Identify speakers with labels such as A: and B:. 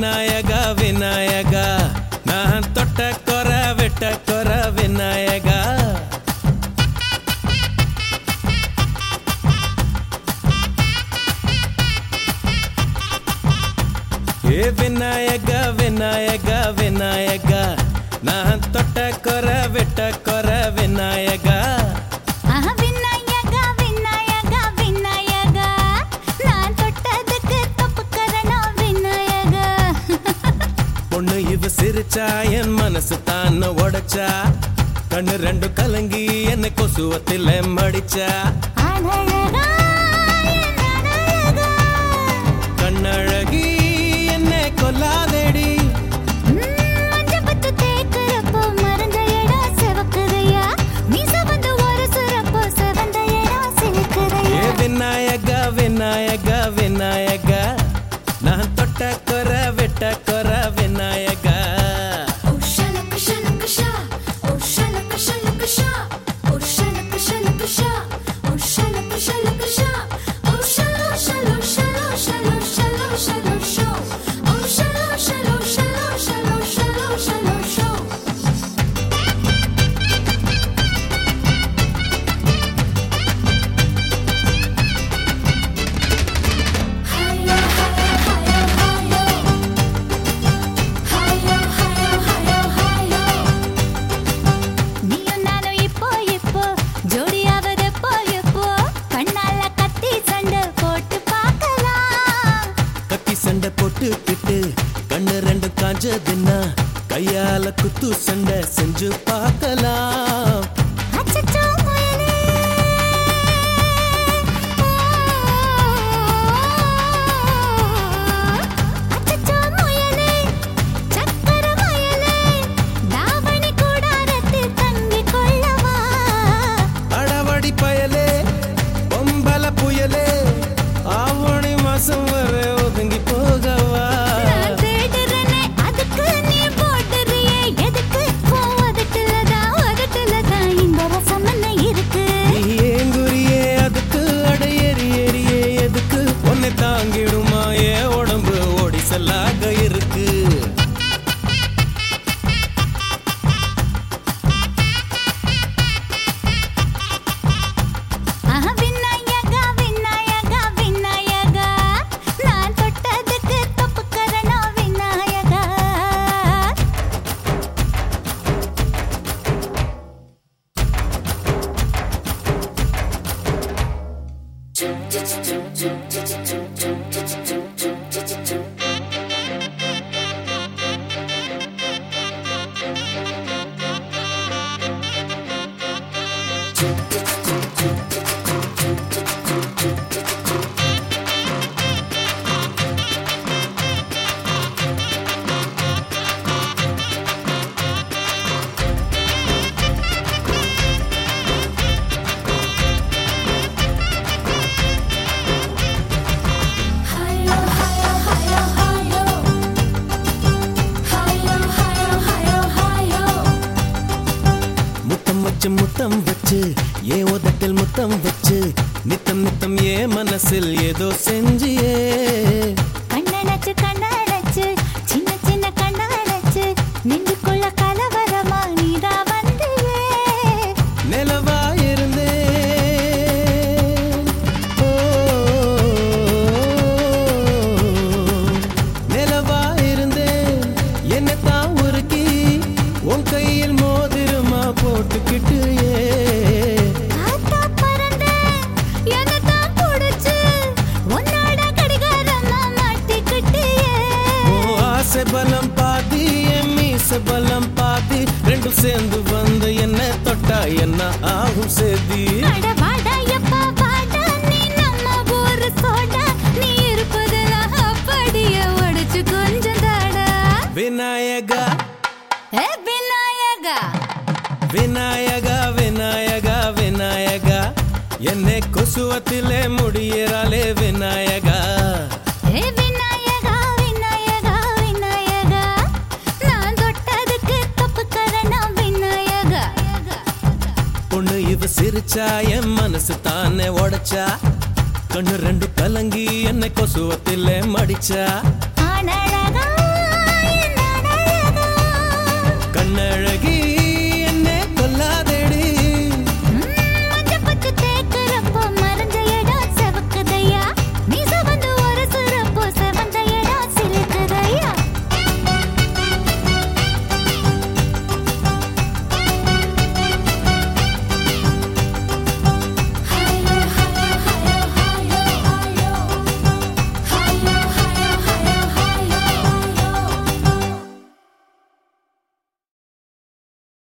A: விநாயகா விநாயகா நான் தொட்ட கொர வெட்ட கொர விநாயகா ஏ விநாயகா விநாயகா விநாயகா நான் தொட்ட கொர வெட்ட கொர விநாயகா
B: ஆஹா, விநாயகா, விநாயகா, விநாயகா. நான் தொட்டதுக்கு தப்புக்கரணம் விநாயகா.
A: பொண்ணு இவ சிரிச்சா என் மனசு தான் உடைச்சா கண்ணு ரெண்டு கலங்கி என்ன கொசுவத்தில மடிச்சா
B: அழகா, என் அழகா.
A: கண்ணழகி என்ன கொல்லாதேடி
B: ம், மஞ்சப்பத்து தேய்க்கிறப்போ மறந்த இடம் சிவக்குதையா? மீச வந்து ஒரு சுரப்போ சிவந்த இடம் சிலுக்குதையா?
A: ஏ விநாயகா விநாயகா விநாயகா நான் தொட்ட கொர வெட்ட கொர Vinayaka
B: Oh, shalaka, shalaka, sha. Oh, shalaka, shalaka, sha. Oh, shalaka, shalaka, sha. Oh, shalaka, shalaka, sha. Oh, shalo, shalo, shalo, shalo, shalo, shalo, sho. Oh, shalo, shalo, shalo, shalo, shalo, shalo, sho. Hi-yo, hi-yo, hi-yo, hi-yo. Hi-yo, hi-yo, hi-yo, hi-yo. நீயும் நானும் இப்போ இப்போ ஜோடியாவது எப்போ எப்போ கண்ணால கத்தி சண்டை போட்டு பார்க்கலாம்
A: கத்தி சண்டை போட்டுக்கிட்டு கண்ணு ரெண்டு காஞ்சதுன்னா கையால குத்து சண்டை செஞ்சு பார்க்கலாம்
B: அச்சச்சோ முயலே அச்சச்சோ முயலே சக்கர முயலே தாவணி கூடாரத்தில் தங்கிக் கொள்ளவா
A: அடவடி பயலே பொம்பல புயலே ஆவணி மாசம் வர ஒதுங்கி போகவா
B: நான் தேடுறேனே, அதுக்கு நீ போடுறியே எதுக்கு உன் உதட்டுலதான், உதட்டுலதான் இந்த ரசம் என்ன இருக்கு
A: நீ ஏங்குறியே அதுக்கு அட எரி எரியே எதுக்கு உன்னை தாங்கிடுமா ஏ உடம்பு ஓடி செல்லாக இருக்கு
B: ஆஹா, விநாயகா, விநாயகா, விநாயகா. நான் தொட்டதுக்கு தப்புக்கரணம் Vinayaka Hi-yo, hi-yo, hi-yo, hi-yo. Hi-yo, hi-yo, hi-yo, hi-yo.
A: முத்தம் வச்சு முத்தம் வச்சு ஏ உதட்டில் முத்தம் வச்சு நித்தம் நித்தம் ஏ மனசில் ஏதோ செஞ்சியே
B: கண்ணடைச்சு கண்ணடைச்சு சின்ன சின்ன கண்ணடைச்சு நெஞ்சுக்குள்ள கலவரமா நீதா வந்தியே
A: நிலவா இருந்தே ஓ, நிலவா இருந்தே என்னை தான் உருக்கி உன் கையில் மோதிரமா போட்டுக்கிட்டு ஏ
B: காத்தா பறந்த என்னதான் புடிச்சு உன்னோட கடிகாரமா மாட்டிக்கிட்டியே
A: ஓ ஆசை பலம் பாதி என் மீச பலம் பாதி ரெண்டும் சேர்ந்து வந்து என்ன தொட்டா என்ன ஆகும் சேதி
B: அட வாடா எப்பா வாடா நீ நம்ம ஊரு சோடா நீ இருப்பதெல்லாம் அப்படியே உடைச்சு கொஞ்சம் தாடா
A: விநாயகா
B: ஏ விநாயகா
A: விநாயகா விநாயகா விநாயகா என்னை கொசுவத்திலே முடியிறாளே விநாயகா
B: ஏ விநாயகா விநாயகா விநாயகா நான் தொட்டதுக்கு தப்பு கரணம் விநாயகா
A: பொண்ணு இவ சிரிச்சா என் மனசு தானே உடைச்சா கண்ணு ரெண்டு கலங்கி என்னை கொசுவத்திலே மடிச்சா
B: ஆனழகா
A: கண்ணழகி